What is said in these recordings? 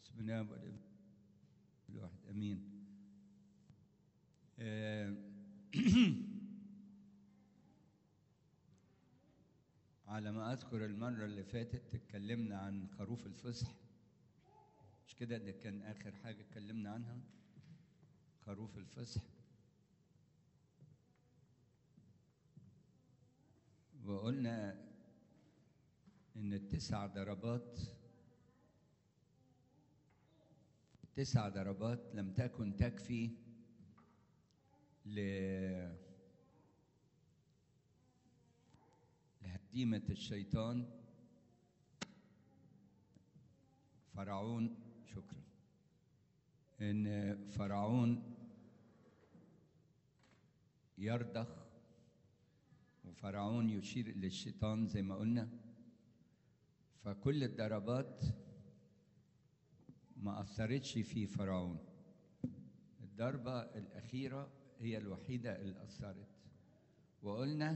بسم الله والابن الواحد امين آه، على ما اذكر المره اللي فاتت اتكلمنا عن خروف الفصح مش كده ده كان اخر حاجه اتكلمنا عنها خروف الفصح وقلنا ان التسع ضربات تسع ضربات لم تكن تكفي ل لهزيمة الشيطان فرعون شكرا ان فرعون يرضخ وفرعون يشير للشيطان زي ما قلنا فكل الضربات ما أثرتش في فرعون الضربة الأخيرة هي الوحيدة اللي أثرت وقلنا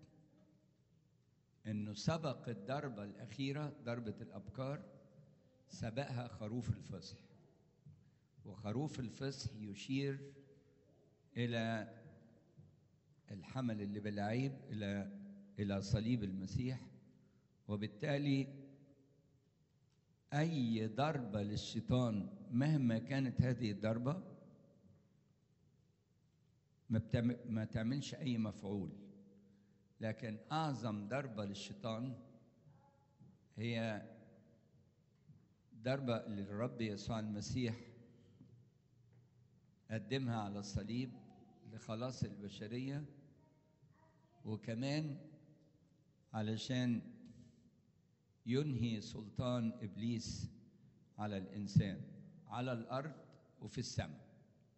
إنه سبق الضربة الأخيرة ضربة الأبكار سبقها خروف الفصح وخروف الفصح يشير إلى الحمل اللي بالعيب إلى إلى صليب المسيح وبالتالي أي ضربة للشيطان مهما كانت هذه الضربة ما, بتعمل ما تعملش أي مفعول لكن أعظم ضربة للشيطان هي ضربة للرب يسوع المسيح قدمها على الصليب لخلاص البشرية وكمان علشان ينهي سلطان ابليس على الانسان على الارض وفي السماء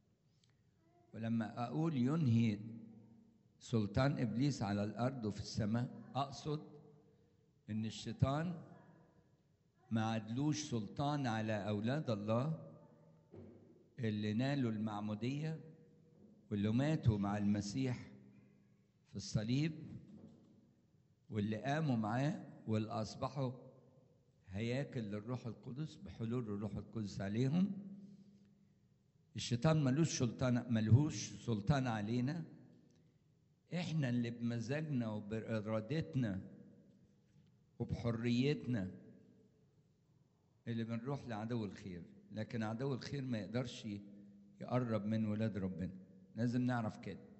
ولما اقول ينهي سلطان ابليس على الارض وفي السماء اقصد ان الشيطان ما عدلوش سلطان على اولاد الله اللي نالوا المعموديه واللي ماتوا مع المسيح في الصليب واللي قاموا معاه واللي أصبحوا هياكل للروح القدس بحلول الروح القدس عليهم الشيطان ملوش سلطان ملهوش سلطان علينا احنا اللي بمزاجنا وبإرادتنا وبحريتنا اللي بنروح لعدو الخير لكن عدو الخير ما يقدرش يقرب من ولاد ربنا لازم نعرف كده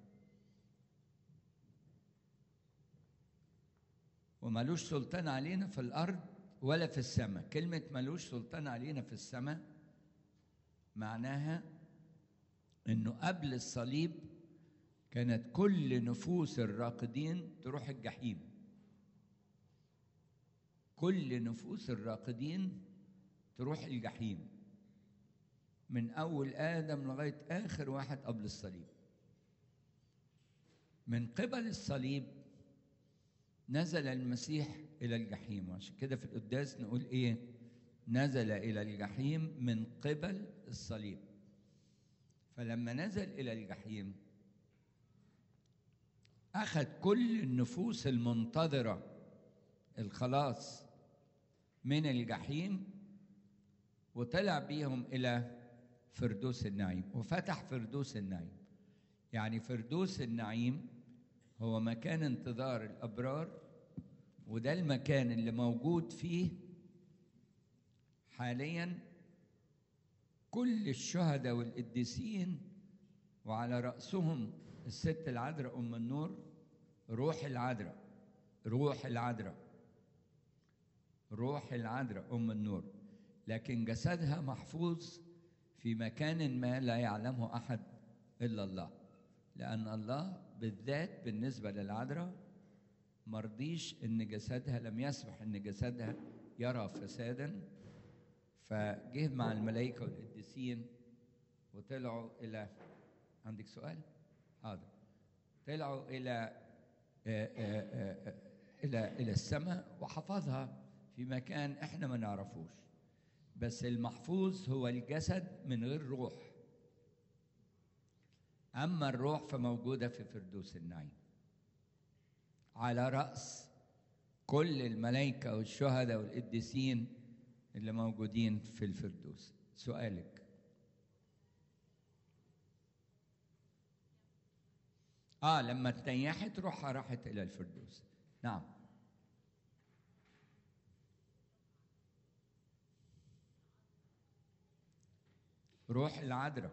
وملوش سلطان علينا في الارض ولا في السماء كلمه ملوش سلطان علينا في السماء معناها انه قبل الصليب كانت كل نفوس الراقدين تروح الجحيم كل نفوس الراقدين تروح الجحيم من اول ادم لغايه اخر واحد قبل الصليب من قبل الصليب نزل المسيح إلى الجحيم عشان كده في القداس نقول إيه نزل إلى الجحيم من قبل الصليب فلما نزل إلى الجحيم أخذ كل النفوس المنتظرة الخلاص من الجحيم وطلع بيهم إلى فردوس النعيم وفتح فردوس النعيم يعني فردوس النعيم هو مكان انتظار الابرار وده المكان اللي موجود فيه حاليا كل الشهداء والقديسين وعلى راسهم الست العذراء ام النور روح العذراء روح العذراء روح العذراء ام النور لكن جسدها محفوظ في مكان ما لا يعلمه احد الا الله لان الله بالذات بالنسبة للعذراء مرضيش ان جسدها لم يسمح ان جسدها يرى فسادا فجه مع الملائكة والقديسين وطلعوا إلى عندك سؤال؟ حاضر طلعوا إلى آآ آآ إلى إلى السماء وحفظها في مكان إحنا ما نعرفوش بس المحفوظ هو الجسد من غير روح أما الروح فموجودة في فردوس النعيم على رأس كل الملائكة والشهداء والقديسين اللي موجودين في الفردوس سؤالك اه لما تنيحت روحها راحت الى الفردوس نعم روح العذراء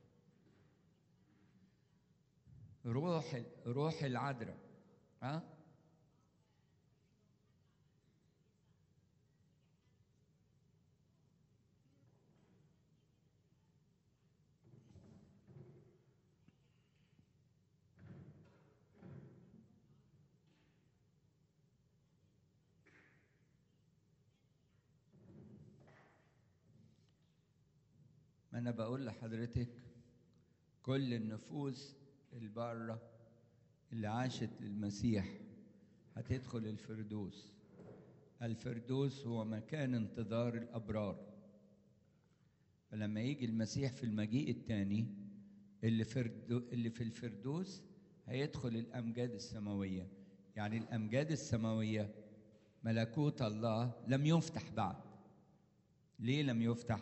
روح روح العذراء ها ما انا بقول لحضرتك كل النفوس البارة اللي عاشت للمسيح هتدخل الفردوس الفردوس هو مكان انتظار الأبرار فلما يجي المسيح في المجيء الثاني اللي, فردو اللي في الفردوس هيدخل الأمجاد السماوية يعني الأمجاد السماوية ملكوت الله لم يفتح بعد ليه لم يفتح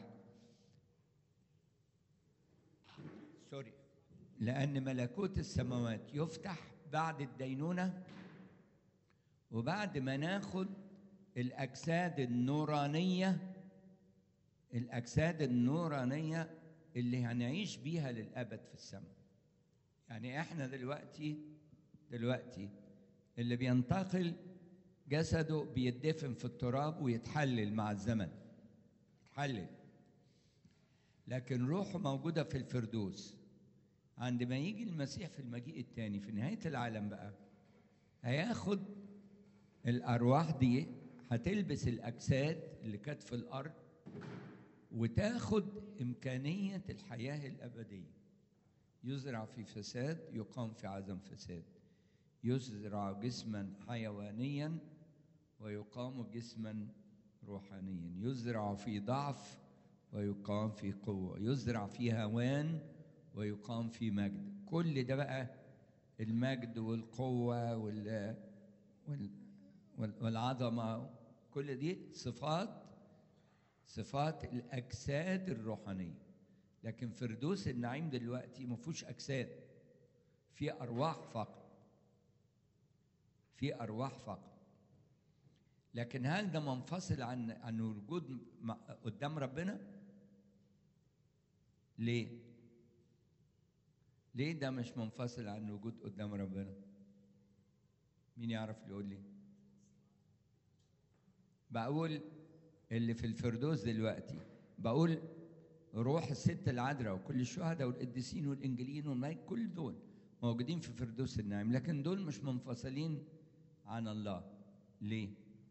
سوري لأن ملكوت السماوات يفتح بعد الدينونة وبعد ما ناخد الأجساد النورانية الأجساد النورانية اللي هنعيش بيها للأبد في السماء يعني احنا دلوقتي دلوقتي اللي بينتقل جسده بيدفن في التراب ويتحلل مع الزمن يتحلل لكن روحه موجودة في الفردوس عندما يجي المسيح في المجيء الثاني في نهاية العالم بقى هياخد الأرواح دي هتلبس الأجساد اللي كانت في الأرض وتاخد إمكانية الحياة الأبدية يزرع في فساد يقام في عدم فساد يزرع جسما حيوانيا ويقام جسما روحانيا يزرع في ضعف ويقام في قوة يزرع في هوان ويقام في مجد كل ده بقى المجد والقوة وال وال والعظمة كل دي صفات صفات الأجساد الروحانية لكن فردوس النعيم دلوقتي ما فيهوش أجساد في أرواح فقط في أرواح فقط لكن هل ده منفصل عن عن وجود قدام ربنا؟ ليه؟ ليه ده مش منفصل عن الوجود قدام ربنا؟ مين يعرف يقول لي؟ بقول اللي في الفردوس دلوقتي بقول روح الست العذراء وكل الشهداء والقديسين والانجيليين والملائكه كل دول موجودين في فردوس النعيم لكن دول مش منفصلين عن الله ليه؟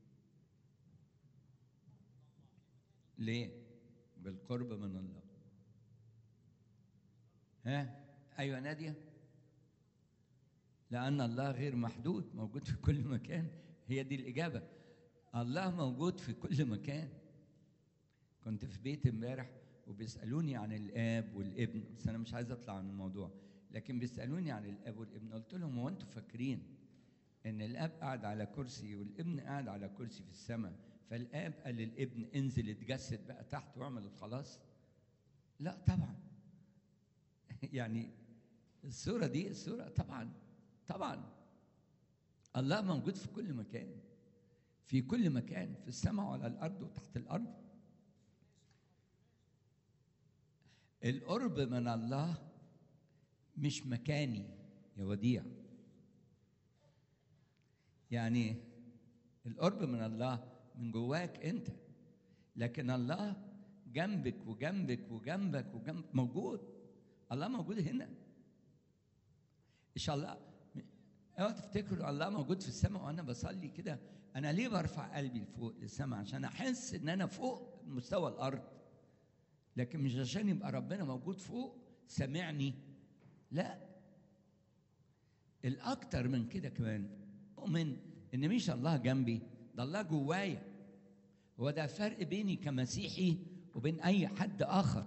ليه؟ بالقرب من الله ها ايوه ناديه لان الله غير محدود موجود في كل مكان هي دي الاجابه الله موجود في كل مكان كنت في بيت امبارح وبيسالوني عن الاب والابن بس انا مش عايز اطلع عن الموضوع لكن بيسالوني عن الاب والابن قلت لهم هو انتوا فاكرين ان الاب قاعد على كرسي والابن قاعد على كرسي في السماء فالاب قال للابن انزل اتجسد بقى تحت واعمل الخلاص لا طبعا يعني الصورة دي الصورة طبعا طبعا الله موجود في كل مكان في كل مكان في السماء وعلى الأرض وتحت الأرض القرب من الله مش مكاني يا وديع يعني القرب من الله من جواك انت لكن الله جنبك وجنبك وجنبك وجنب موجود الله موجود هنا ان شاء الله اوعوا تفتكروا الله موجود في السماء وانا بصلي كده انا ليه برفع قلبي لفوق للسماء عشان احس ان انا فوق مستوى الارض لكن مش عشان يبقى ربنا موجود فوق سامعني لا الاكتر من كده كمان اؤمن ان مش الله جنبي ده الله جوايا هو ده فرق بيني كمسيحي وبين اي حد اخر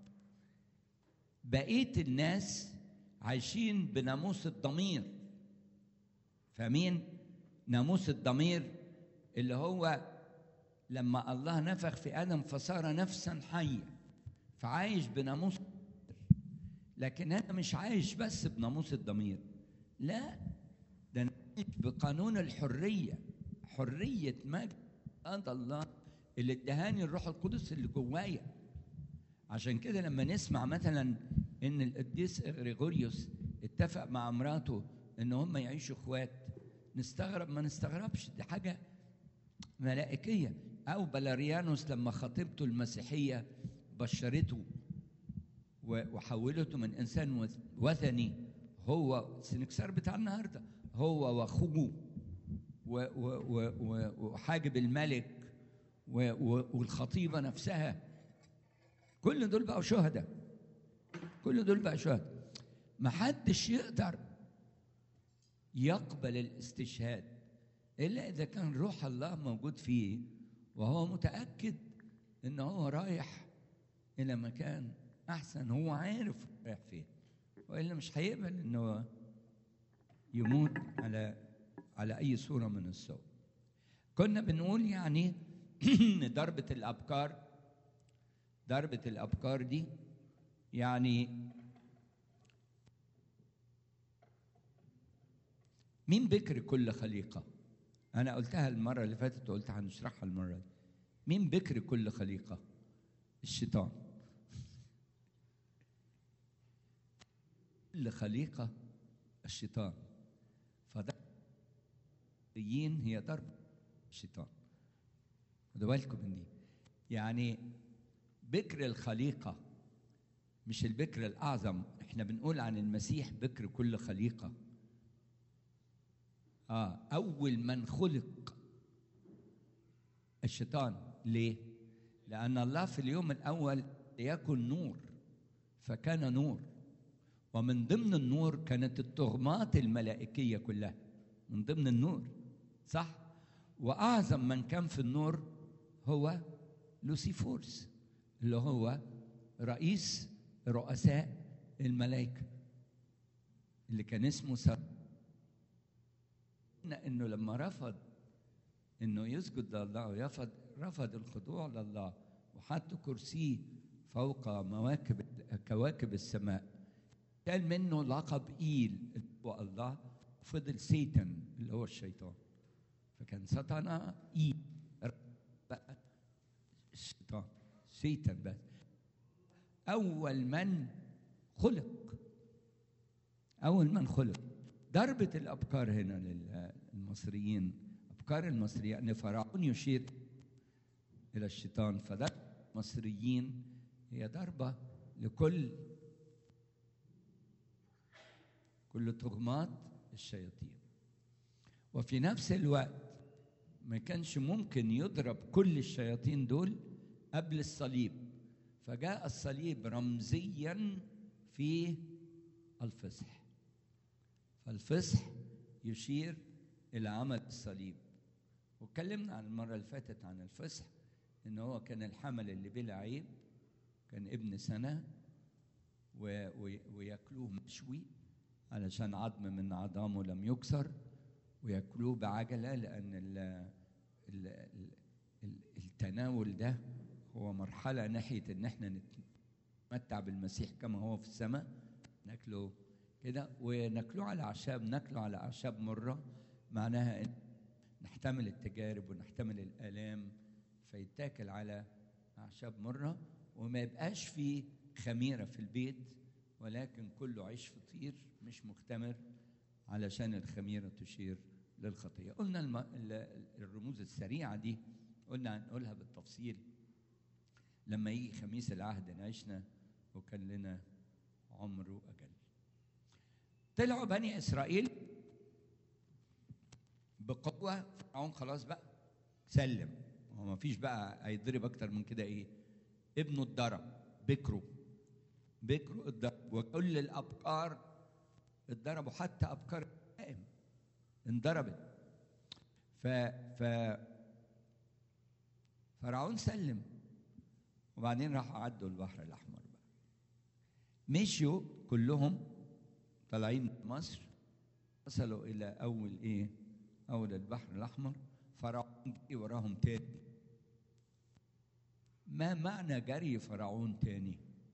بقيه الناس عايشين بناموس الضمير فاهمين ناموس الضمير اللي هو لما الله نفخ في ادم فصار نفسا حيه فعايش بناموس لكن انا مش عايش بس بناموس الضمير لا ده انا عايش بقانون الحريه حريه مجد انت الله اللي ادهاني الروح القدس اللي جوايا عشان كده لما نسمع مثلا ان القديس غريغوريوس اتفق مع مراته ان هم يعيشوا اخوات نستغرب ما نستغربش دي حاجه ملائكيه او بلاريانوس لما خطيبته المسيحيه بشرته وحولته من انسان وثني هو السنكسار بتاع النهارده هو واخوه وحاجب الملك والخطيبه نفسها كل دول بقوا شهداء كل دول بقوا شهداء ما حدش يقدر يقبل الاستشهاد الا اذا كان روح الله موجود فيه وهو متاكد ان هو رايح الى مكان احسن هو عارف رايح فين والا مش هيقبل انه يموت على على اي صوره من الصور كنا بنقول يعني ان ضربه الابكار ضربه الابكار دي يعني مين بكر كل خليقه انا قلتها المره اللي فاتت وقلت هنشرحها المره دي مين بكر كل خليقه الشيطان كل خليقة الشيطان فده هي ضرب الشيطان خدوا بالكم من دي يعني بكر الخليقة مش البكر الأعظم احنا بنقول عن المسيح بكر كل خليقة آه أول من خلق الشيطان ليه؟ لأن الله في اليوم الأول ليكن نور فكان نور ومن ضمن النور كانت التهمات الملائكية كلها من ضمن النور صح وأعظم من كان في النور هو لوسيفورس اللي هو رئيس رؤساء الملائكة اللي كان اسمه سر انه لما رفض انه يسجد لله ويرفض رفض الخضوع لله وحط كرسيه فوق مواكب كواكب السماء كان منه لقب ايل اللي هو الله فضل سيتن اللي هو الشيطان فكان ساتانا ايل بقى الشيطان سيتن بس اول من خلق اول من خلق ضربة الأبكار هنا للمصريين أبكار المصريين أن فرعون يشير إلى الشيطان فضربة المصريين هي ضربة لكل كل تهمات الشياطين وفي نفس الوقت ما كانش ممكن يضرب كل الشياطين دول قبل الصليب فجاء الصليب رمزيا في الفصح فالفصح يشير الى عمل الصليب واتكلمنا عن المره اللي فاتت عن الفصح ان هو كان الحمل اللي بلا عيب كان ابن سنه و... و... وياكلوه مشوي علشان عظم من عظامه لم يكسر وياكلوه بعجله لان ال... ال... ال... التناول ده هو مرحله ناحيه ان احنا نتمتع بالمسيح كما هو في السماء ناكله كده وناكلوه على اعشاب ناكله على اعشاب مره معناها ان نحتمل التجارب ونحتمل الالام فيتاكل على اعشاب مره وما يبقاش فيه خميره في البيت ولكن كله عيش فطير مش مختمر علشان الخميره تشير للخطيه قلنا الم... الرموز السريعه دي قلنا هنقولها بالتفصيل لما يجي خميس العهد نعيشنا وكان لنا عمر واجل طلعوا بني اسرائيل بقوه فرعون خلاص بقى سلم هو ما فيش بقى هيتضرب اكتر من كده ايه ابنه اتضرب بكره بكره اتضرب وكل الابكار اتضربوا حتى ابكار القائم انضربت ف ف فرعون سلم وبعدين راحوا عدوا البحر الاحمر بقى مشيوا كلهم طالعين من مصر وصلوا الى اول ايه اول البحر الاحمر فرعون جري وراهم تاني ما معنى جري فرعون تاني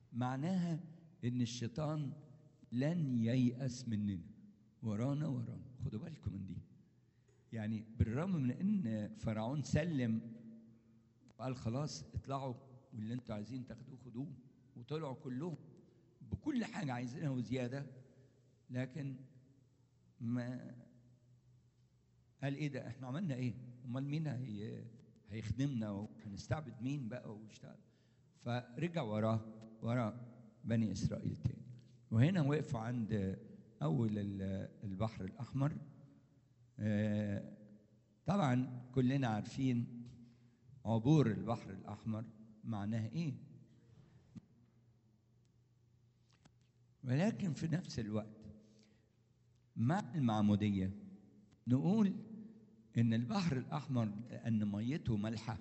معناها ان الشيطان لن ييأس مننا ورانا ورانا خدوا بالكم من دي يعني بالرغم من ان فرعون سلم وقال خلاص اطلعوا واللي انتوا عايزين تاخدوه خدوه وطلعوا كلهم بكل حاجه عايزينها وزياده لكن ما قال ايه ده احنا عملنا ايه امال مين هي هيخدمنا وهنستعبد مين بقى واشتغل فرجع وراه ورا بني اسرائيل تاني وهنا وقفوا عند اول البحر الاحمر طبعا كلنا عارفين عبور البحر الاحمر معناه ايه ولكن في نفس الوقت مع المعموديه نقول ان البحر الاحمر لان ميته مالحه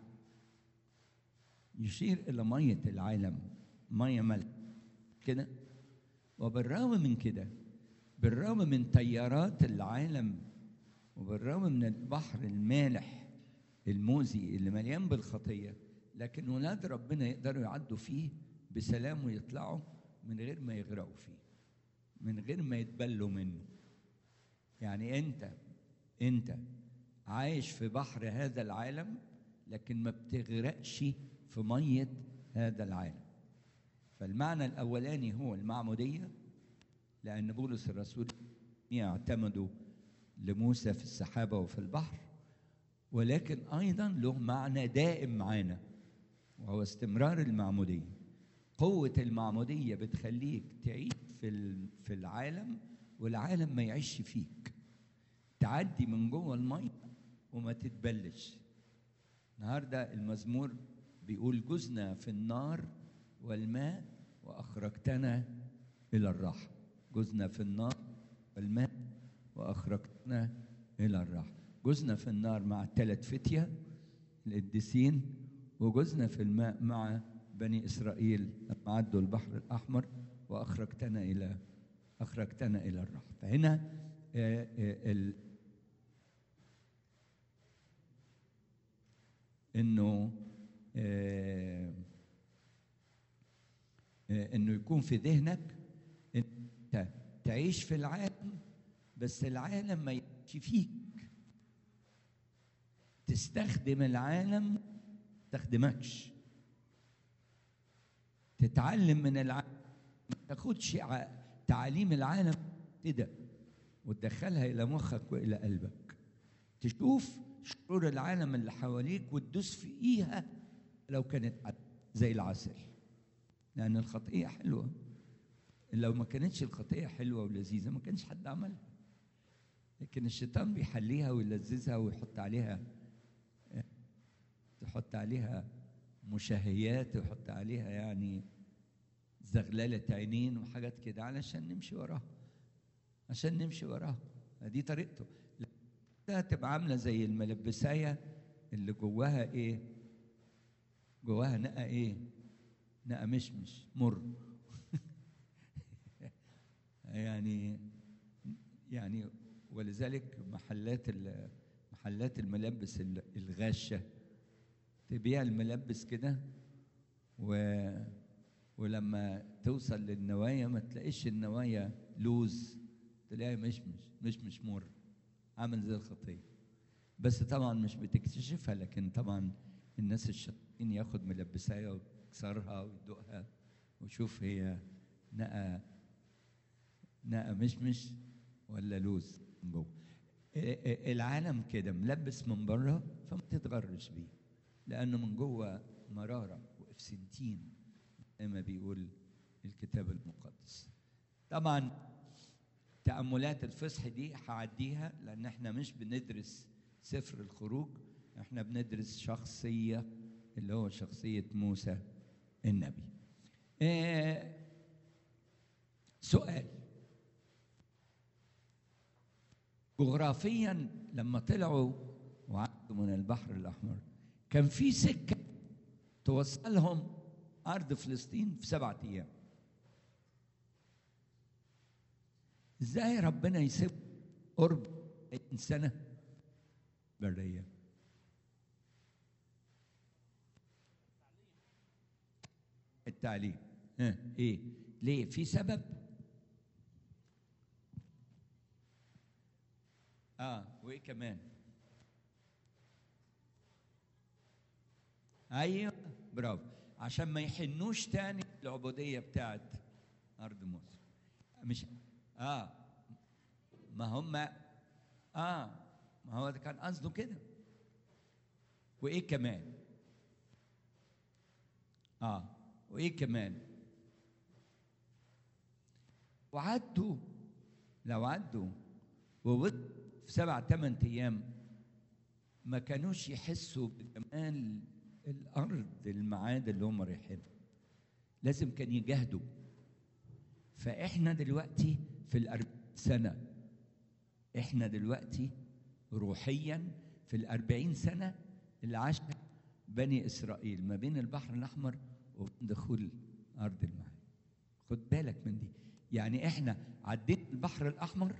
يشير الى ميه العالم ميه ملح كده وبالرغم من كده بالرغم من تيارات العالم وبالرغم من البحر المالح الموزي اللي مليان بالخطيه لكن ولاد ربنا يقدروا يعدوا فيه بسلام ويطلعوا من غير ما يغرقوا فيه من غير ما يتبلوا منه يعني انت انت عايش في بحر هذا العالم لكن ما بتغرقش في ميه هذا العالم فالمعنى الاولاني هو المعموديه لان بولس الرسول اعتمدوا لموسى في السحابه وفي البحر ولكن ايضا له معنى دائم معانا وهو استمرار المعموديه قوه المعموديه بتخليك تعيش في في العالم والعالم ما يعيش فيك تعدي من جوه الميه وما تتبلش النهارده المزمور بيقول جزنا في النار والماء واخرجتنا الى الراحه جزنا في النار والماء واخرجتنا الى الراحه جزنا في النار مع الثلاث فتيه القديسين وجزنا في الماء مع بني اسرائيل لما عدوا البحر الاحمر واخرجتنا الى اخرجتنا الى الراحه فهنا آآ آآ انه آآ انه يكون في ذهنك انت تعيش في العالم بس العالم ما يعيش فيك تستخدم العالم ما تستخدمكش تتعلم من العالم ما تاخدش تعاليم العالم كده وتدخلها الى مخك والى قلبك تشوف شرور العالم اللي حواليك وتدوس فيها لو كانت زي العسل لأن الخطية حلوة لو ما كانتش الخطية حلوة ولذيذة ما كانش حد عملها لكن الشيطان بيحليها ويلذذها ويحط عليها يحط عليها مشاهيات ويحط عليها يعني زغللة عينين وحاجات كده علشان نمشي وراها عشان نمشي وراها دي طريقته تبقى عاملة زي الملبساية اللي جواها ايه جواها نقى ايه نقى مشمش مر يعني يعني ولذلك محلات محلات الملابس الغاشه تبيع الملبس كده و ولما توصل للنوايا ما تلاقيش النوايا لوز تلاقيها مشمش مشمش مر عامل زي الخطيه بس طبعا مش بتكتشفها لكن طبعا الناس الشاطرين ياخد ملبسايه ويكسرها ويدوقها ويشوف هي نقى نقى مشمش ولا لوز من جوه العالم كده ملبس من بره فما تتغرش بيه لانه من جوه مراره وافسنتين زي ما بيقول الكتاب المقدس طبعا تأملات الفصح دي هعديها لأن احنا مش بندرس سفر الخروج احنا بندرس شخصية اللي هو شخصية موسى النبي آه سؤال جغرافيا لما طلعوا وعدوا من البحر الأحمر كان في سكة توصلهم أرض فلسطين في سبعة أيام ازاي ربنا يسيب قرب سنة برية التعليم ها ايه ليه في سبب اه وايه كمان ايوه برافو عشان ما يحنوش تاني العبوديه بتاعت ارض مصر مش اه ما هم اه ما هو ده كان قصده كده وايه كمان اه وايه كمان وعدوا لو عدوا وود في سبع ثمان ايام ما كانوش يحسوا بجمال الارض المعاد اللي هم رايحينها لازم كان يجاهدوا فاحنا دلوقتي في الأربعين سنه احنا دلوقتي روحيا في الأربعين سنه اللي عاشها بني اسرائيل ما بين البحر الاحمر وبين دخول ارض المعاد خد بالك من دي يعني احنا عديت البحر الاحمر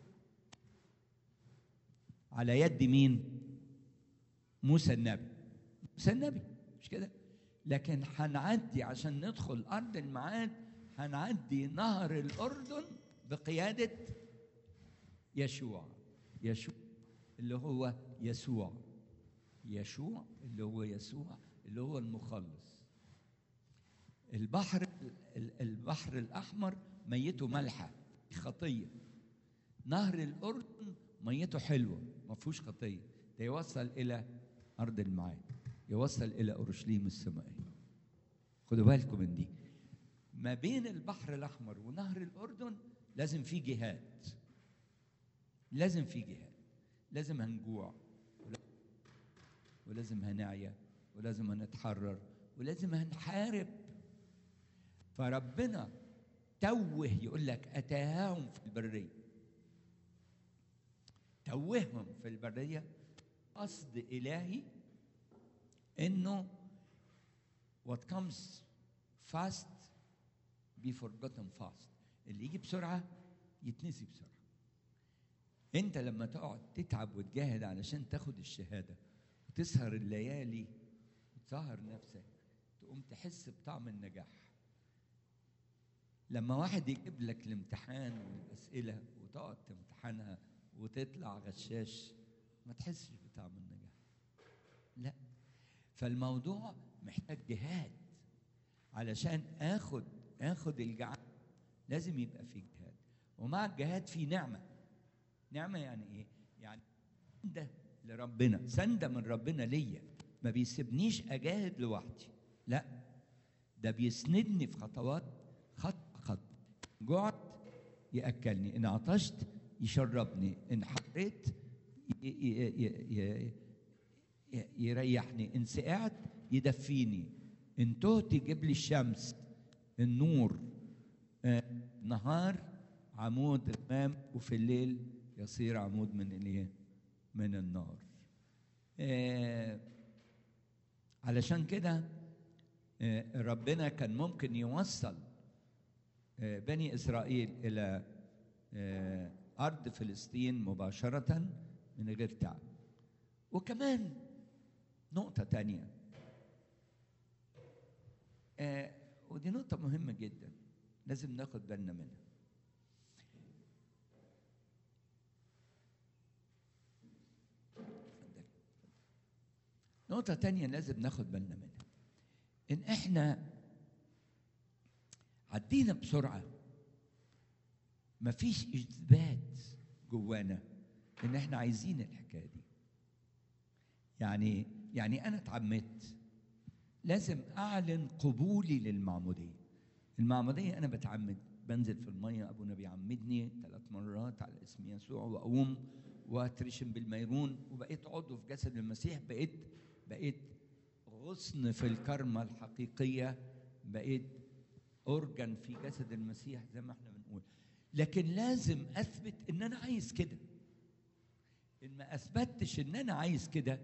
على يد مين موسى النبي موسى النبي مش كده لكن هنعدي عشان ندخل ارض المعاد هنعدي نهر الاردن بقياده يشوع يشوع اللي هو يسوع يشوع اللي هو يسوع اللي هو المخلص البحر البحر الاحمر ميته مالحه خطيه نهر الاردن ميته حلوه ما فيهوش خطيه ده يوصل الى ارض المعاد يوصل الى اورشليم السمائيه خدوا بالكم من دي ما بين البحر الاحمر ونهر الاردن لازم في جهاد لازم في جهاد لازم هنجوع ولازم هنعيا ولازم هنتحرر ولازم هنحارب فربنا توه يقول لك اتاهم في البريه توههم في البريه قصد الهي انه what comes fast be forgotten fast اللي يجي بسرعه يتنسي بسرعه انت لما تقعد تتعب وتجاهد علشان تاخد الشهاده وتسهر الليالي وتسهر نفسك تقوم تحس بطعم النجاح لما واحد يجيب لك الامتحان والاسئله وتقعد تمتحنها وتطلع غشاش ما تحسش بطعم النجاح لا فالموضوع محتاج جهاد علشان اخد اخد الجعل لازم يبقى في جهاد ومع الجهاد في نعمه نعمه يعني ايه يعني سنده لربنا سنده من ربنا ليا ما بيسيبنيش اجاهد لوحدي لا ده بيسندني في خطوات خط خط جعت ياكلني ان عطشت يشربني ان حريت يريحني ان سقعت يدفيني ان تهت يجيب لي الشمس النور آه نهار عمود غمام وفي الليل يصير عمود من الايه من النار آه علشان كده آه ربنا كان ممكن يوصل آه بني اسرائيل الى آه ارض فلسطين مباشره من غير تعب وكمان نقطه تانية آه ودي نقطه مهمه جدا لازم ناخد بالنا منها نقطة تانية لازم ناخد بالنا منها إن إحنا عدينا بسرعة مفيش إثبات جوانا إن إحنا عايزين الحكاية دي يعني يعني أنا اتعمدت لازم أعلن قبولي للمعمودية المعمودية أنا بتعمد بنزل في المية أبونا بيعمدني ثلاث مرات على اسم يسوع وأقوم وأترشم بالميرون وبقيت عضو في جسد المسيح بقيت بقيت غصن في الكرمة الحقيقية بقيت أورجن في جسد المسيح زي ما احنا بنقول لكن لازم أثبت إن أنا عايز كده إن ما أثبتش إن أنا عايز كده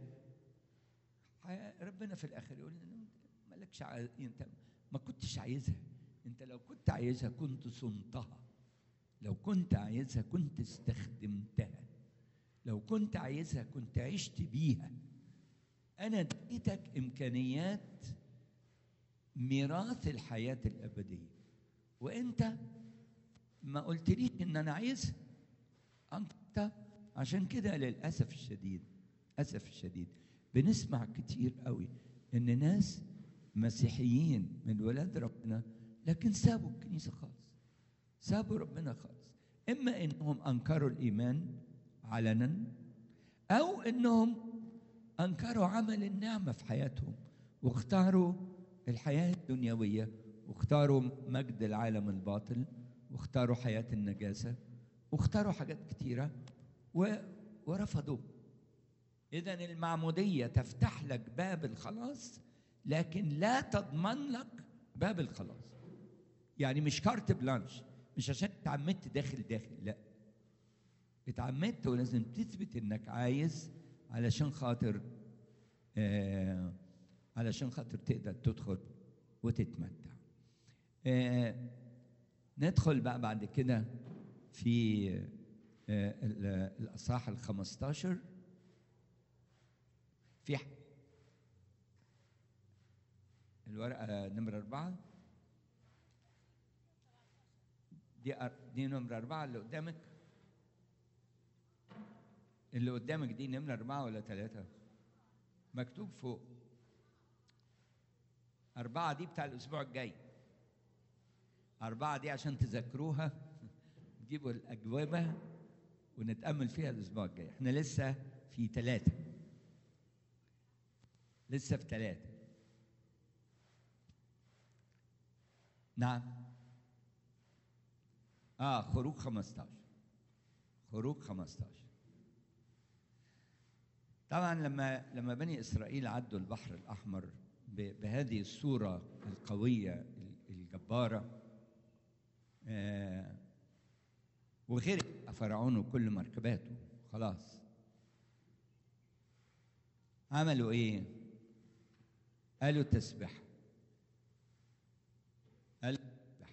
ربنا في الآخر يقول لي مالكش عايز أنت ما كنتش عايزها أنت لو كنت عايزها كنت صنتها لو كنت عايزها كنت استخدمتها لو كنت عايزها كنت عشت بيها انا اديتك امكانيات ميراث الحياة الأبدية وأنت ما قلتليش إن أنا عايزها أنت عشان كده للأسف الشديد أسف الشديد بنسمع كتير قوي إن ناس مسيحيين من ولاد ربنا لكن سابوا الكنيسة خالص سابوا ربنا خالص إما إنهم أنكروا الإيمان علنا أو إنهم أنكروا عمل النعمة في حياتهم واختاروا الحياة الدنيوية واختاروا مجد العالم الباطل واختاروا حياة النجاسة واختاروا حاجات كتيرة و... ورفضوا إذا المعمودية تفتح لك باب الخلاص لكن لا تضمن لك باب الخلاص يعني مش كارت بلانش مش عشان اتعمدت داخل داخل لا اتعمدت ولازم تثبت انك عايز علشان خاطر آه علشان خاطر تقدر تدخل وتتمتع آه ندخل بقى بعد كده في آه الاصحاح ال 15 في الورقه نمره اربعه دي دي نمره اربعه اللي قدامك اللي قدامك دي نمره اربعه ولا ثلاثه؟ مكتوب فوق أربعة دي بتاع الأسبوع الجاي أربعة دي عشان تذاكروها تجيبوا الأجوبة ونتأمل فيها الأسبوع الجاي إحنا لسه في ثلاثة لسه في ثلاثة نعم آه خروج 15 خروج 15 طبعا لما لما بني إسرائيل عدوا البحر الأحمر بهذه الصورة القوية الجبارة آه وغرق فرعون وكل مركباته خلاص عملوا ايه قالوا تسبح قالوا تسبح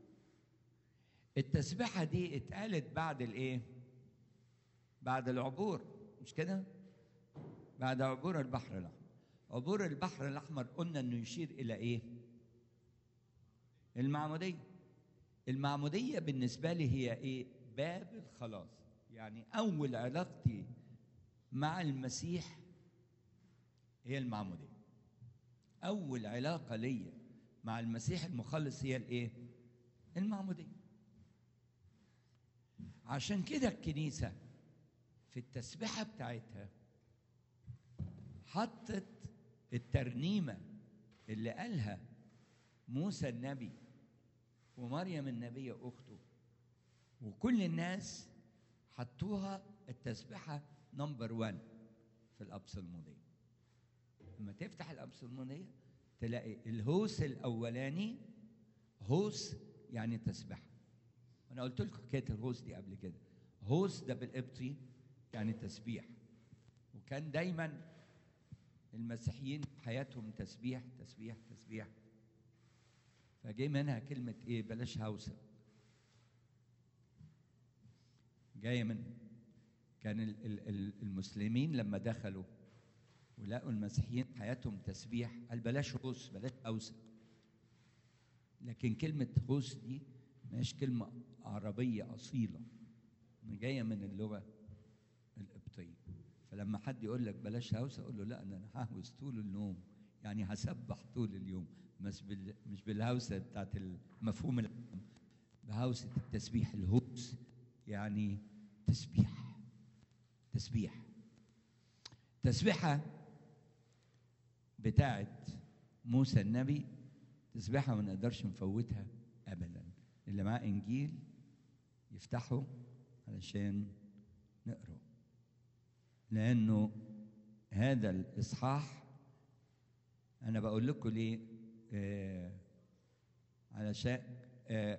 التسبحة دي اتقالت بعد الايه بعد العبور مش كده بعد عبور البحر الاحمر عبور البحر الاحمر قلنا انه يشير الى ايه المعموديه المعموديه بالنسبه لي هي ايه باب الخلاص يعني اول علاقتي مع المسيح هي المعموديه اول علاقه ليا مع المسيح المخلص هي الايه المعموديه عشان كده الكنيسه في التسبيحه بتاعتها حطت الترنيمة اللي قالها موسى النبي ومريم النبية أخته وكل الناس حطوها التسبيحة نمبر وان في الأبصلمودية لما تفتح الأبصلمودية تلاقي الهوس الأولاني هوس يعني تسبيحة أنا قلت لكم حكاية الهوس دي قبل كده هوس ده بالقبطي يعني تسبيح وكان دايما المسيحيين حياتهم تسبيح تسبيح تسبيح فجاي منها كلمة إيه بلاش هوسة جاية من كان المسلمين لما دخلوا ولقوا المسيحيين حياتهم تسبيح قال بلاش هوس بلاش هوسة لكن كلمة هوس دي مش كلمة عربية أصيلة جاية من اللغة القبطية فلما حد يقول لك بلاش هوسه اقول له لا انا ههوس طول النوم يعني هسبح طول اليوم مش بال مش بالهوسه بتاعت المفهوم العام بهوسه التسبيح الهوس يعني تسبيح تسبيح تسبيحه بتاعت موسى النبي تسبيحه ما نقدرش نفوتها ابدا اللي معاه انجيل يفتحه علشان نقراه لانه هذا الاصحاح انا بقول لكم ليه آه علشان آه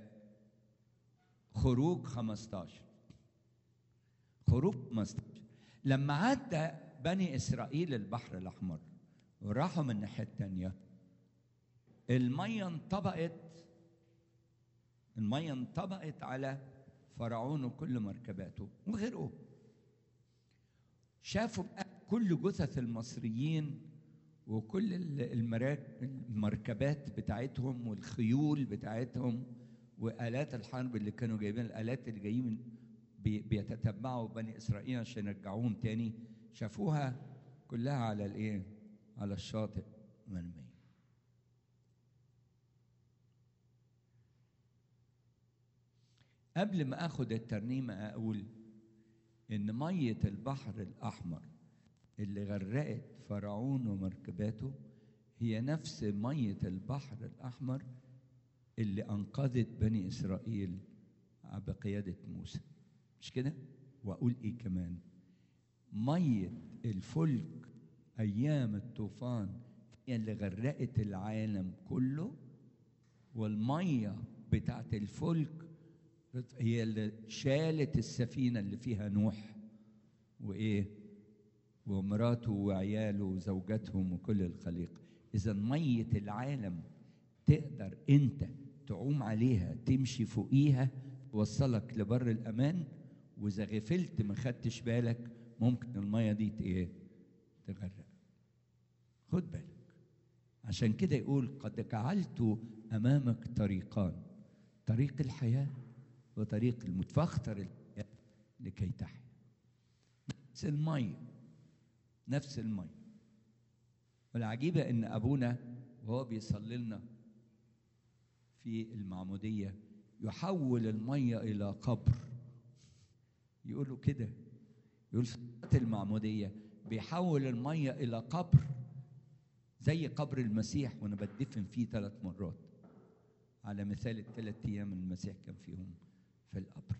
خروج 15 خروج 15 لما عدى بني اسرائيل البحر الاحمر وراحوا من الناحيه الثانيه الميه انطبقت الميه انطبقت على فرعون وكل مركباته وغرقوا شافوا بقى كل جثث المصريين وكل ال- المراك- المركبات بتاعتهم والخيول بتاعتهم وآلات الحرب اللي كانوا جايبين الآلات اللي جايين من بي- بيتتبعوا بني إسرائيل عشان يرجعوهم تاني شافوها كلها على الإيه؟ على الشاطئ مرمية قبل ما اخد الترنيمه اقول ان ميه البحر الاحمر اللي غرقت فرعون ومركباته هي نفس ميه البحر الاحمر اللي انقذت بني اسرائيل بقياده موسى مش كده واقول ايه كمان ميه الفلك ايام الطوفان هي اللي غرقت العالم كله والميه بتاعت الفلك هي اللي شالت السفينه اللي فيها نوح وايه ومراته وعياله وزوجاتهم وكل الخليقه اذا ميه العالم تقدر انت تعوم عليها تمشي فوقيها توصلك لبر الامان واذا غفلت ما خدتش بالك ممكن الميه دي ت- ايه تغرق خد بالك عشان كده يقول قد جعلت امامك طريقان طريق الحياه وطريق الموت فاختر الحياه لكي تحيا نفس الميه نفس الميه والعجيبه ان ابونا وهو بيصلي لنا في المعموديه يحول الميه الى قبر يقولوا كده يقول في صلاة المعموديه بيحول الميه الى قبر زي قبر المسيح وانا بدفن فيه ثلاث مرات على مثال الثلاث ايام المسيح كان فيهم في القبر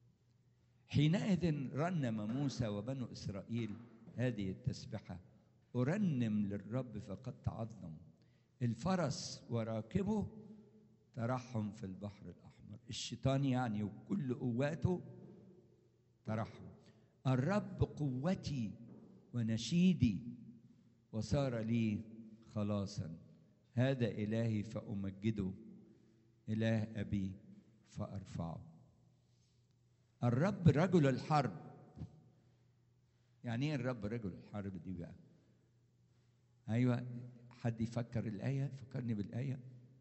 حينئذ رنم موسى وبنو اسرائيل هذه التسبحه ارنم للرب فقد تعظم الفرس وراكبه ترحم في البحر الاحمر الشيطان يعني وكل قواته ترحم الرب قوتي ونشيدي وصار لي خلاصا هذا الهي فامجده اله ابي فارفعه الرب رجل الحرب يعني ايه الرب رجل الحرب دي بقى ايوه حد يفكر الايه فكرني بالايه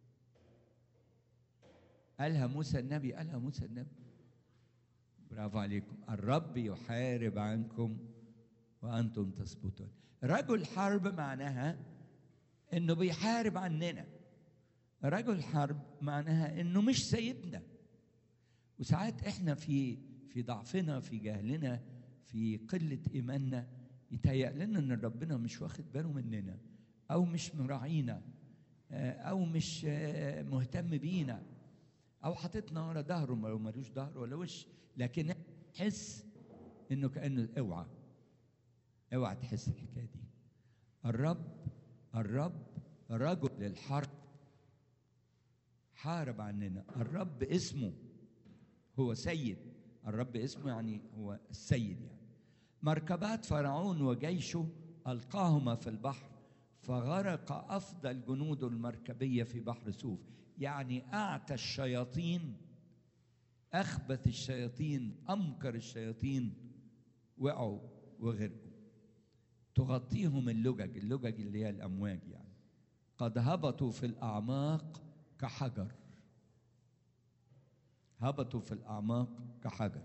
قالها موسى النبي قالها موسى النبي برافو عليكم الرب يحارب عنكم وانتم تثبتون رجل حرب معناها انه بيحارب عننا رجل حرب معناها انه مش سايبنا وساعات احنا في في ضعفنا في جهلنا في قله ايماننا يتهيأ لنا ان ربنا مش واخد باله مننا او مش مراعينا آه، او مش آه، مهتم بينا او حاططنا ورا ظهره ما- ملوش ظهر ولا وش لكن حس انه كانه اوعى اوعى تحس الحكايه دي الرب الرب رجل للحرب حارب عننا الرب اسمه هو سيد الرب اسمه يعني هو السيد يعني مركبات فرعون وجيشه ألقاهما في البحر فغرق أفضل جنوده المركبية في بحر سوف يعني أعتى الشياطين أخبث الشياطين أمكر الشياطين وقعوا وغرقوا تغطيهم اللجج اللجج اللي هي الأمواج يعني قد هبطوا في الأعماق كحجر هبطوا في الأعماق كحجر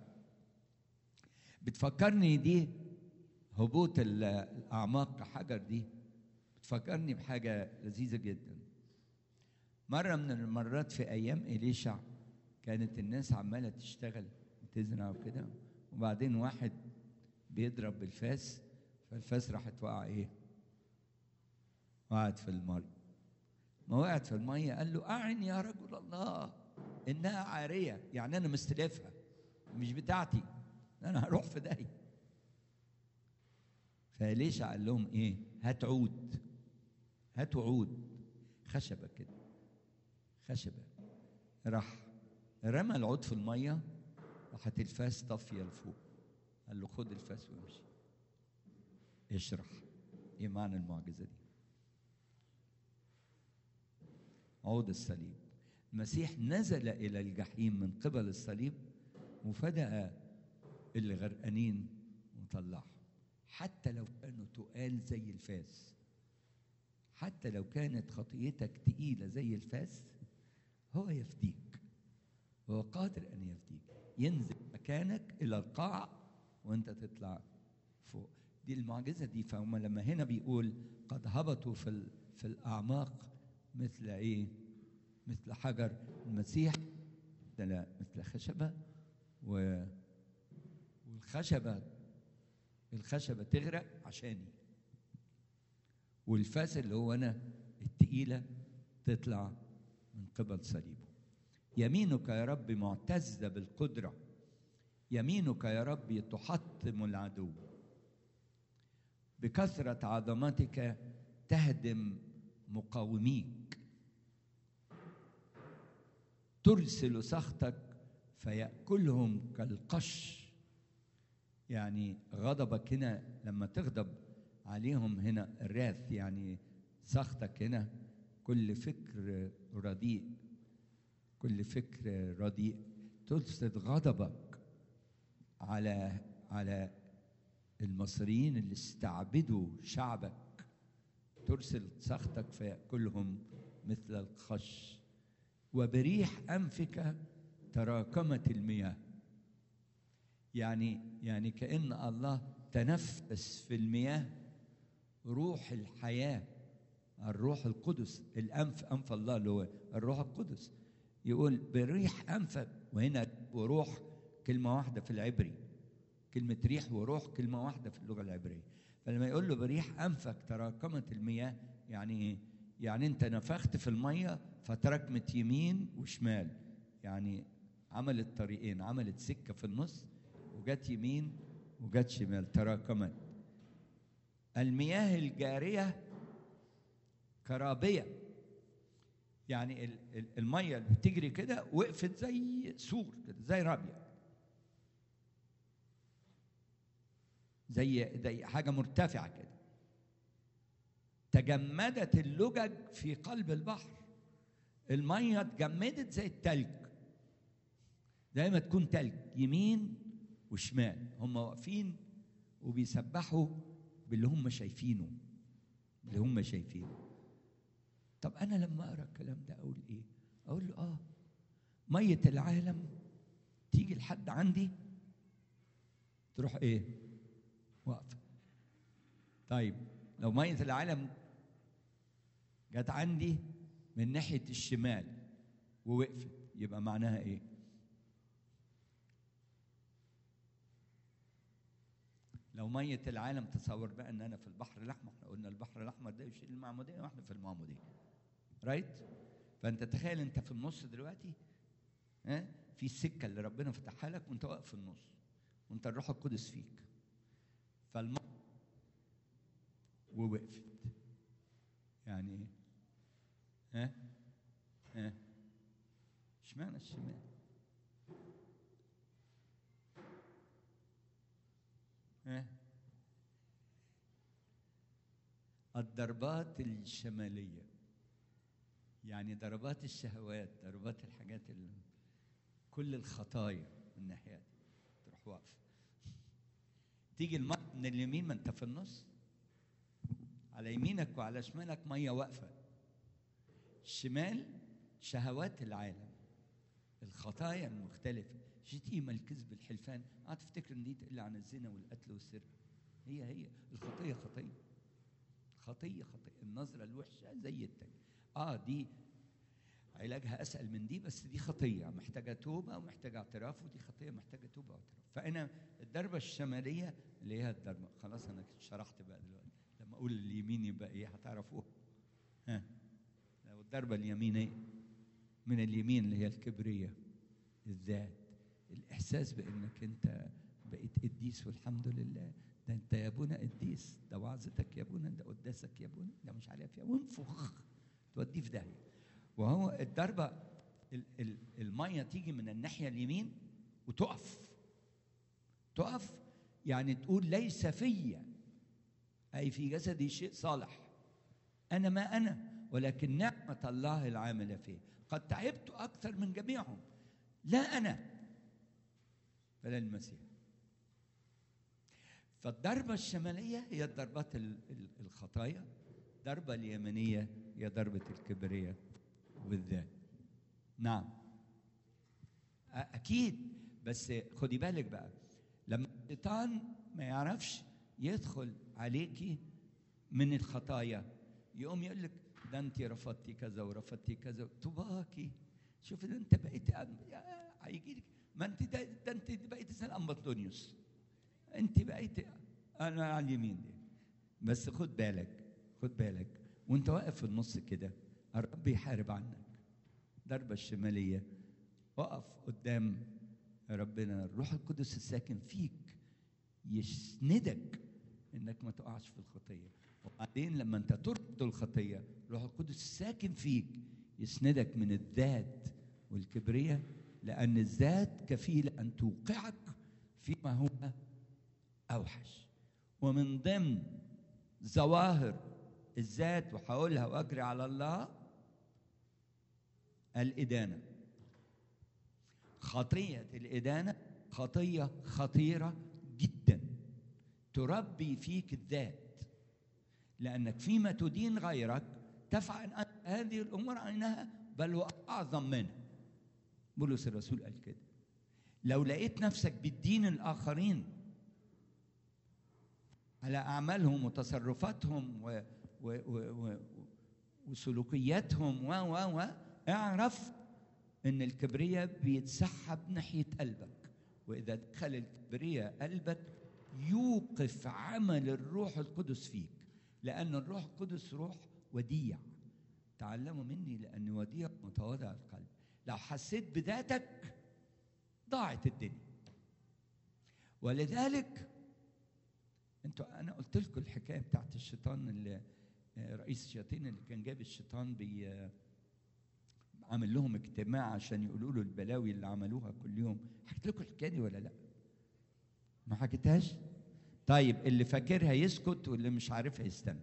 بتفكرني دي هبوط ال- الأعماق كحجر دي بتفكرني بحاجة لذيذة جدا مرة من المرات في أيام إليشع كانت الناس عمالة تشتغل وتزرع وكده وبعدين واحد بيضرب بالفاس فالفاس راحت واقعة إيه؟ وقعت في المية ما وقعت في المية قال له أعن يا رجل الله إنها عارية يعني أنا مستلفها مش بتاعتي أنا هروح في داهية فليشع قال لهم إيه؟ هات عود هاتوا عود خشبة كده خشبة راح رمى العود في المية راحت الفاس طافية لفوق قال له خد الفاس وامشي اشرح ايه معنى المعجزة دي عود الصليب المسيح نزل إلى الجحيم من قبل الصليب وفدأ اللي غرقانين وطلعهم حتى لو كانوا تقال زي الفاس حتى لو كانت خطيتك تقيلة زي الفاس هو يفديك هو قادر أن يفديك ينزل مكانك إلى القاع وأنت تطلع فوق دي المعجزة دي فهم لما هنا بيقول قد هبطوا في ال- في الأعماق مثل إيه؟ مثل حجر المسيح مثل مثل خشبة و والخشبة الخشبة تغرق عشاني والفاس اللي هو أنا التقيلة تطلع من قبل صليبه يمينك يا رب معتزة بالقدرة يمينك يا رب تحطم العدو بكثرة عظمتك تهدم مقاوميك ترسل سخطك فيأكلهم كالقش يعني غضبك هنا لما تغضب عليهم هنا الراث يعني سخطك هنا كل فكر رديء كل فكر رديء ترسل غضبك على على المصريين اللي استعبدوا شعبك ترسل سخطك فيأكلهم مثل الخش وبريح أنفك تراكمت المياه يعني يعني كأن الله تنفس في المياه روح الحياة الروح القدس الأنف أنف الله اللي هو الروح القدس يقول بريح أنفك وهنا وروح كلمة واحدة في العبري كلمة ريح وروح كلمة واحدة في اللغة العبرية فلما يقول له بريح أنفك تراكمت المياه يعني إيه؟ يعني أنت نفخت في المية فتراكمت يمين وشمال يعني عملت طريقين عملت سكة في النص وجت يمين وجت شمال تراكمت المياه الجارية كرابية يعني ال- ال- المية اللي بتجري كده وقفت زي سور كده زي رابية زي زي حاجة مرتفعة كده تجمدت اللجج في قلب البحر المية اتجمدت زي التلج زي ما تكون تلج يمين وشمال هم واقفين وبيسبحوا باللي هم شايفينه اللي هم شايفينه طب انا لما اقرا الكلام ده اقول ايه اقول له اه ميه العالم تيجي لحد عندي تروح ايه واقفه طيب لو ميه العالم جت عندي من ناحيه الشمال ووقفت يبقى معناها ايه لو مية العالم تصور بقى ان انا في البحر الاحمر احنا قلنا البحر الاحمر ده يشيل المعمودية واحنا في المعمودية رايت فانت تخيل انت في النص دلوقتي ها في السكة اللي ربنا فتحها لك وانت واقف في النص وانت الروح القدس فيك فالم ووقفت يعني ايه ها ها اشمعنى الشمال ها الضربات الشمالية يعني ضربات الشهوات ضربات الحاجات اللي كل الخطايا من الناحية دي تروح واقفة تيجي المية من اليمين ما انت في النص على يمينك وعلى شمالك مية واقفة الشمال شهوات العالم الخطايا المختلفة شتيمة الكذب الحلفان قاعد تفتكر ان دي تقل عن الزنا والقتل والسرقة هي هي الخطية خطية خطية خطية النظرة الوحشة زي التانية اه دي علاجها اسهل من دي بس دي خطية محتاجة توبة ومحتاجة اعتراف ودي خطية محتاجة توبة واعتراف فأنا الضربة الشمالية اللي هي الضربة خلاص أنا شرحت بقى دلوقتي لما أقول اليمين يبقى إيه هتعرفوها ها لو الضربة اليمينية من اليمين اللي هي الكبرية الذات الإحساس بأنك أنت بقيت قديس والحمد لله ده أنت يا ابونا قديس ده وعظتك يا ابونا ده قداسك يا ابونا ده مش عارف يا وانفخ توديه في داهية وهو الضربة ال- ال- المية تيجي من الناحية اليمين وتقف تقف يعني تقول ليس فيا أي في جسدي شيء صالح أنا ما أنا ولكن نعمة الله العاملة فيه قد تعبت أكثر من جميعهم لا أنا بل المسيح فالضربة الشمالية هي الضربات ال- ال- الخطايا الضربة اليمنية هي ضربة الكبرياء والذات نعم أ- أكيد بس خدي بالك بقى لما الشيطان ما يعرفش يدخل عليكي من الخطايا يقوم يقول لك ده انت رفضتي كذا ورفضتي كذا تباكي شوف ده انت بقيت هيجي لك ما انت ده, ده انت بقيت زي الامبطونيوس انت بقيت انا على اليمين دي بس خد بالك خد بالك وانت واقف في النص كده الرب يحارب عنك ضربة الشمالية وقف قدام ربنا الروح القدس الساكن فيك يسندك انك ما تقعش في الخطيه وبعدين لما انت ترفض الخطيه الروح القدس الساكن فيك يسندك من الذات والكبرياء لان الذات كفيله ان توقعك فيما هو اوحش ومن ضمن ظواهر الذات وهقولها واجري على الله الادانه خطيه الادانه خطيه خطيره جدا تربي فيك الذات لانك فيما تدين غيرك تفعل أنت هذه الامور عنها بل واعظم منها بولس الرسول قال كده لو لقيت نفسك بتدين الاخرين على اعمالهم وتصرفاتهم و و و و وسلوكياتهم و و و اعرف ان الكبرياء بيتسحب ناحيه قلبك واذا دخل الكبرياء قلبك يوقف عمل الروح القدس فيك لان الروح القدس روح وديع تعلموا مني لاني وديع متواضع القلب لو حسيت بذاتك ضاعت الدنيا ولذلك انتوا انا قلت لكم الحكايه بتاعت الشيطان اللي رئيس الشياطين اللي كان جاب الشيطان بي عامل لهم اجتماع عشان يقولوا له البلاوي اللي عملوها كل يوم حكيت لكم الحكايه دي ولا لا ما حكيتهاش طيب اللي فاكرها يسكت واللي مش عارفها يستنى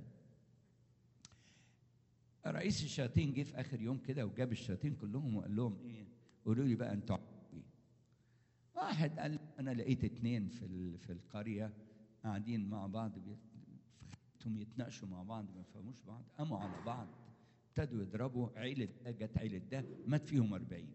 رئيس الشياطين جه في اخر يوم كده وجاب الشياطين كلهم وقال لهم ايه قولوا لي بقى انتوا ايه واحد قال انا لقيت اتنين في ال- في القريه قاعدين مع بعض بيتهم يتناقشوا مع بعض ما يفهموش بعض قاموا على بعض ابتدوا يضربوا عيلة ده جت عيلة ده مات فيهم أربعين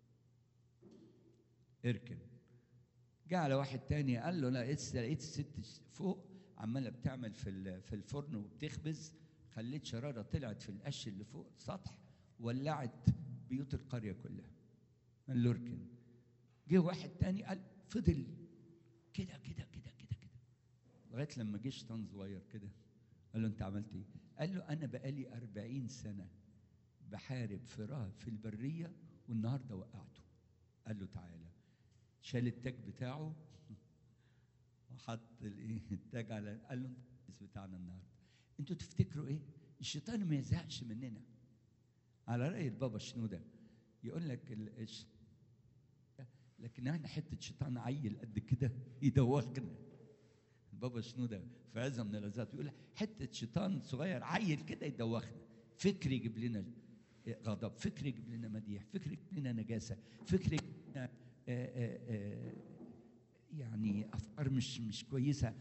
اركن جه على واحد تاني قال له لا لسه لقيت الست فوق عماله بتعمل في ال- في الفرن وبتخبز خليت شراره طلعت في القش اللي فوق السطح ولعت بيوت القريه كلها قال له اركن جه واحد تاني قال فضل كده كده كده كده كده لغايه لما جه شيطان صغير كده قال له انت عملت ايه؟ قال له انا بقالي أربعين سنه بحارب في راهب في البريه والنهارده وقعته قال له تعالى شال التاج بتاعه وحط الايه التاج على قال له الرئيس بتاعنا النهارده انتوا تفتكروا ايه؟ الشيطان ما يزهقش مننا على راي البابا شنوده يقول لك ال- الش- لكن احنا حته شيطان عيل قد كده يدوخنا البابا شنوده في عزه من اللذات يقول حته شيطان صغير عيل كده يدوخنا فكر يجيب لنا غضب فكر يجيب لنا مديح فكر يجيب لنا نجاسه فكر يجيب لنا آه، آه، آه، يعني افكار مش مش كويسه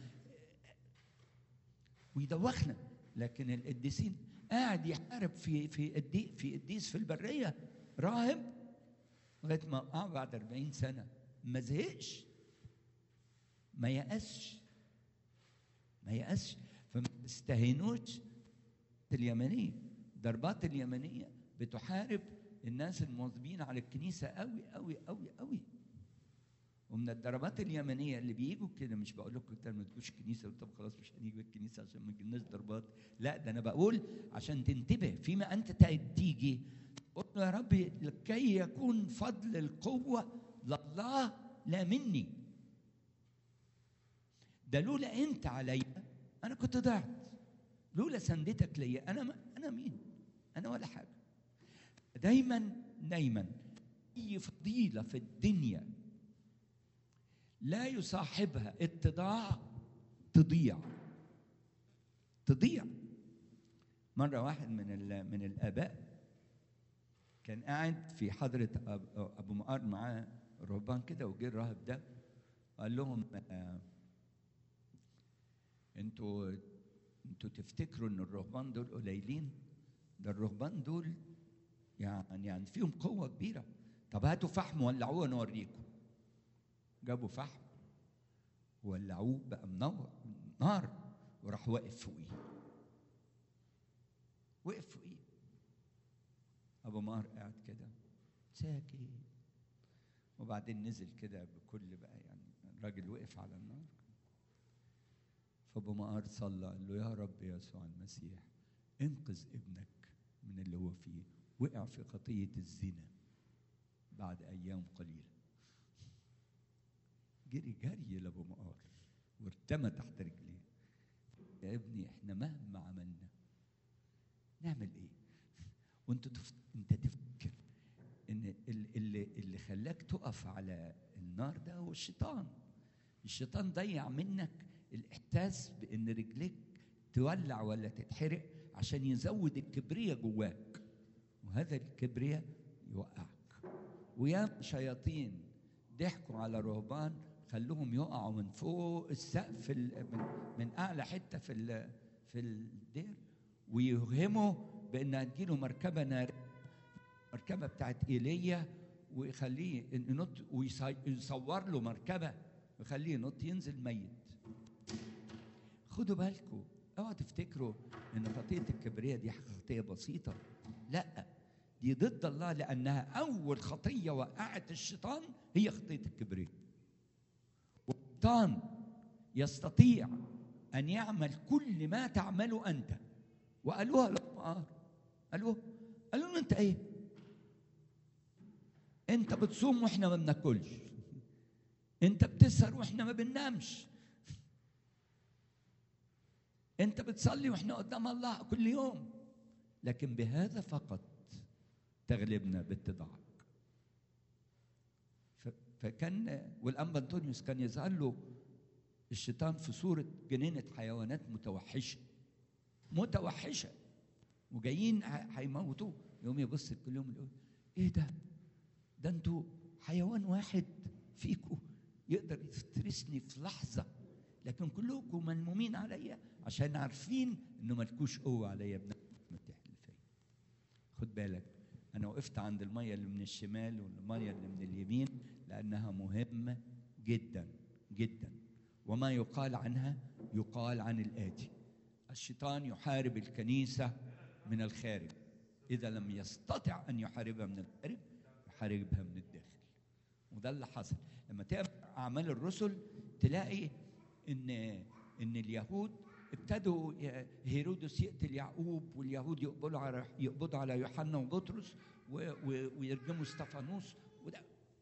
ويدوخنا لكن القديسين قاعد يحارب في في قدي في قديس في البريه راهب لغايه ما وقع بعد 40 سنه ما زهقش ما يأسش ما يأسش فما تستهينوش اليمنية ضربات اليمنية بتحارب الناس المواظبين على الكنيسة قوي قوي قوي قوي ومن الضربات اليمنية اللي بيجوا كده مش بقول لكم كده ما تجوش كنيسة طب خلاص مش هنيجي الكنيسة عشان ما تجيلناش ضربات لا ده أنا بقول عشان تنتبه فيما أنت تيجي قل له يا رب لكي يكون فضل القوة لله لا مني ده لولا انت عليا انا كنت ضعت لولا سندتك ليا انا ما انا مين انا ولا حاجه دايما دايما اي فضيله في الدنيا لا يصاحبها اتضاع تضيع تضيع مره واحد من ال- من الاباء كان قاعد في حضره أب- ابو مقار معاه رهبان كده وجه الراهب ده قال لهم آه انتوا انتوا تفتكروا ان الرهبان دول قليلين ده الرهبان دول يعني يعني فيهم قوة كبيرة طب هاتوا فحم ولعوه نوريكم جابوا فحم ولعوه بقى منور نار وراح واقف فوقيه وقف فوقيه ابو مار قاعد كده ساكت وبعدين نزل كده بكل بقى يعني الراجل وقف على النار فابو مقار صلى قال له يا رب يسوع المسيح انقذ ابنك من اللي هو فيه وقع في خطيه الزنا بعد ايام قليله جري جري لابو مقار وارتمى تحت رجليه يا ابني احنا مهما عملنا نعمل ايه وانت تف... انت تفكر ان اللي اللي خلاك تقف على النار ده هو الشيطان الشيطان ضيع منك الاحساس بان رجليك تولع ولا تتحرق عشان يزود الكبرياء جواك وهذا الكبرياء يوقعك ويا شياطين ضحكوا على رهبان خلوهم يقعوا من فوق السقف من, من اعلى حته في في الدير ويوهموا بان هتجيله مركبه ناريه مركبه بتاعت ايليا ويخليه ينط ويصور له مركبه ويخليه ينط ينزل ميت خدوا بالكم اوعوا تفتكروا ان خطيه الكبرياء دي خطيه بسيطه لا دي ضد الله لانها اول خطيه وقعت الشيطان هي خطيه الكبرياء والشيطان يستطيع ان يعمل كل ما تعمله انت وقالوها للمقار قالوه قالوا له انت ايه انت بتصوم واحنا ما بناكلش انت بتسهر واحنا ما بننامش انت بتصلي واحنا قدام الله كل يوم لكن بهذا فقط تغلبنا باتضاعك فكان والانبا انطونيوس كان يظهر له الشيطان في صوره جنينه حيوانات متوحشه متوحشه وجايين هيموتوه يقوم يبص كل يوم يقول ايه ده ده انتوا حيوان واحد فيكم يقدر يفترسني في لحظه لكن كلكم ملمومين عليا عشان عارفين انه ملكوش قوه عليا بنعمه فيا خد بالك انا وقفت عند الميه اللي من الشمال والميه اللي من اليمين لانها مهمه جدا جدا وما يقال عنها يقال عن الاتي الشيطان يحارب الكنيسه من الخارج اذا لم يستطع ان يحاربها من الخارج يحاربها من الداخل وده اللي حصل لما تقرا اعمال الرسل تلاقي ان ان اليهود ابتدوا هيرودس يقتل يعقوب واليهود يقبلوا على يقبضوا على يوحنا وبطرس ويرجموا استفانوس وده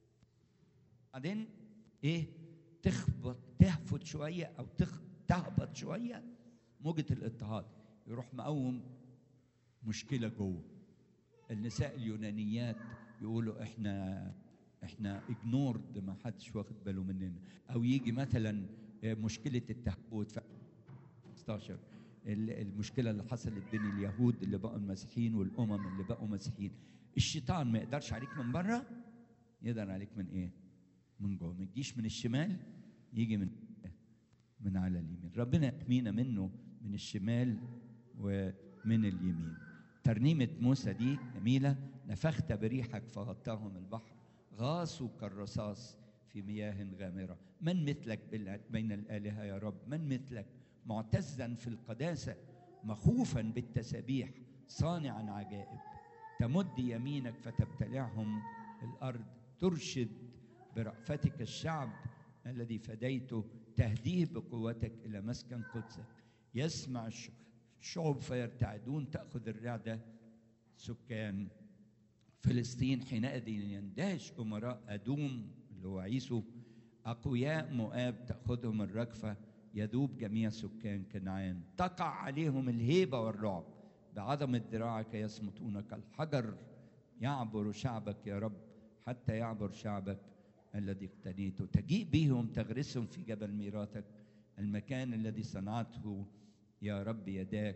بعدين ايه تخبط تهفت شويه او تخ تهبط شويه موجه الاضطهاد يروح مقوم مشكله جوه النساء اليونانيات يقولوا احنا احنا اجنورد ما حدش واخد باله مننا او يجي مثلا مشكله التهبوت في 16 المشكله اللي حصلت بين اليهود اللي بقوا المسيحيين والامم اللي بقوا مسيحيين الشيطان ما يقدرش عليك من بره يقدر عليك من ايه من جوه ما تجيش من الشمال يجي من من على اليمين ربنا يحمينا منه من الشمال ومن اليمين ترنيمة موسى دي جميلة نفخت بريحك فغطاهم البحر غاصوا كالرصاص في مياه غامرة من مثلك بين الآلهة يا رب من مثلك معتزا في القداسة مخوفا بالتسابيح صانعا عجائب تمد يمينك فتبتلعهم الأرض ترشد برأفتك الشعب الذي فديته تهديه بقوتك إلى مسكن قدسك يسمع الشعوب فيرتعدون تأخذ الرعدة سكان فلسطين حينئذ يندهش أمراء أدوم اللي هو عيسو أقوياء مؤاب تأخذهم الرجفة يذوب جميع سكان كنعان تقع عليهم الهيبة والرعب بعظمة ذراعك يصمتون كالحجر يعبر شعبك يا رب حتى يعبر شعبك الذي اقتنيته تجيء بهم تغرسهم في جبل ميراثك المكان الذي صنعته يا رب يداك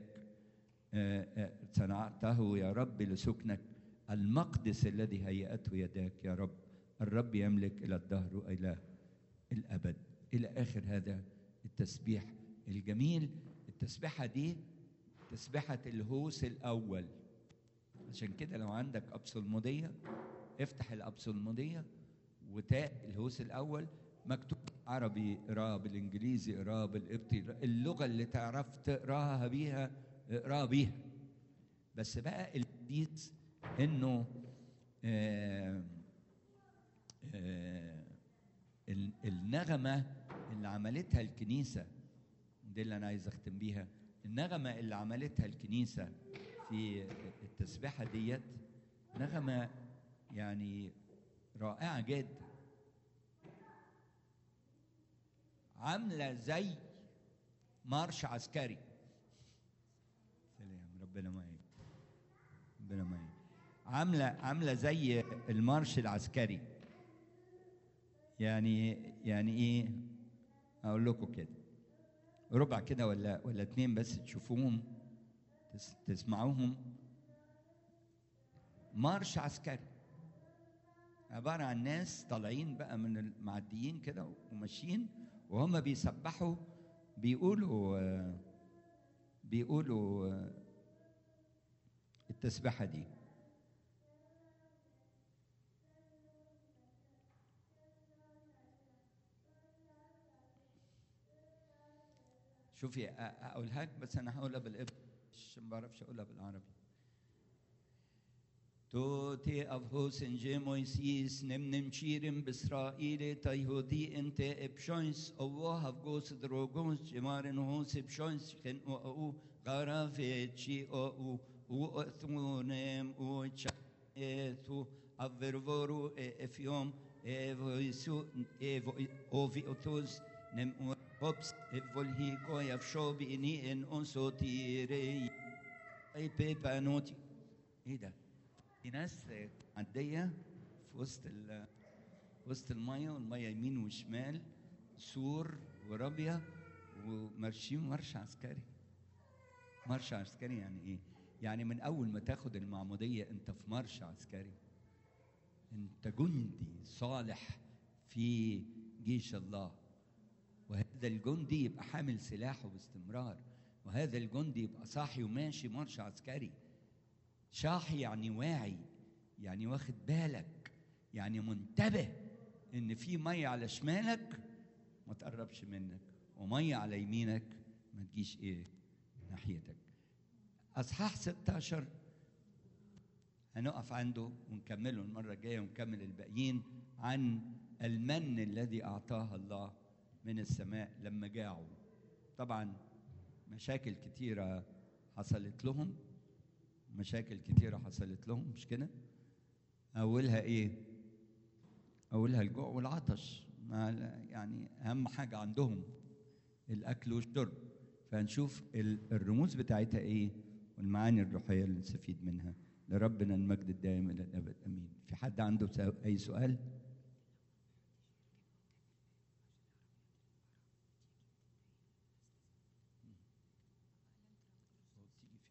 صنعته يا رب لسكنك المقدس الذي هيأته يداك يا رب الرب يملك إلى الدهر وإلى الأبد إلى آخر هذا التسبيح الجميل التسبيحة دي تسبيحة الهوس الأول عشان كده لو عندك أبصلمودية افتح الأبصلمودية وتاء الهوس الأول مكتوب عربي اقراه بالانجليزي اقراه بالقبطي اللغة اللي تعرف تقراها بيها اقراها بيها بس بقى الجديد انه آه آه النغمة اللي عملتها الكنيسة دي اللي أنا عايز أختم بيها النغمة اللي عملتها الكنيسة في التسبيحة ديت نغمة يعني رائعة جدا عاملة زي مارش عسكري سلام ربنا معاك ربنا معاك عاملة عاملة زي المارش العسكري يعني يعني ايه اقول لكم كده ربع كده ولا ولا اتنين بس تشوفوهم تس تسمعوهم مارش عسكري عبارة عن ناس طالعين بقى من المعديين كده وماشيين وهم بيسبحوا بيقولوا بيقولوا التسبيحة دي شوفي اقولها لك بس انا هقولها بالقبط عشان ما بعرفش اقولها بالعربي توتي افهوسن جيمويسيس نمنم شيرم باسرائيل تيهودي انت ابشوينس او هفغوس دروغوس جمارن هوس ابشوينس خن او او غرافيتشي او او او اثمونم او تشايثو افرفورو افيوم ايفويسو ايفويتوز نم Ops, evolhiko yafshobi ini en onsotiri اي بيبا نوتي ايه ده؟ في ناس معديه في وسط ال وسط الميه والميه يمين وشمال سور ورابيه ومارشين مارش عسكري مارش عسكري يعني ايه؟ يعني من اول ما تاخد المعموديه انت في مارش عسكري انت جندي صالح في جيش الله وهذا الجندي يبقى حامل سلاحه باستمرار وهذا الجندي يبقى صاحي وماشي مارش عسكري شاحي يعني واعي يعني واخد بالك يعني منتبه ان في ميه على شمالك ما تقربش منك وميه على يمينك ما تجيش ايه ناحيتك اصحاح 16 هنقف عنده ونكمله المره الجايه ونكمل الباقيين عن المن الذي اعطاه الله من السماء لما جاعوا طبعا مشاكل كتيرة حصلت لهم مشاكل كتيرة حصلت لهم مش كده أولها إيه أولها الجوع والعطش ما يعني أهم حاجة عندهم الأكل والشرب فهنشوف الرموز بتاعتها إيه والمعاني الروحية اللي نستفيد منها لربنا المجد الدائم إلى الأبد أمين في حد عنده أي سؤال؟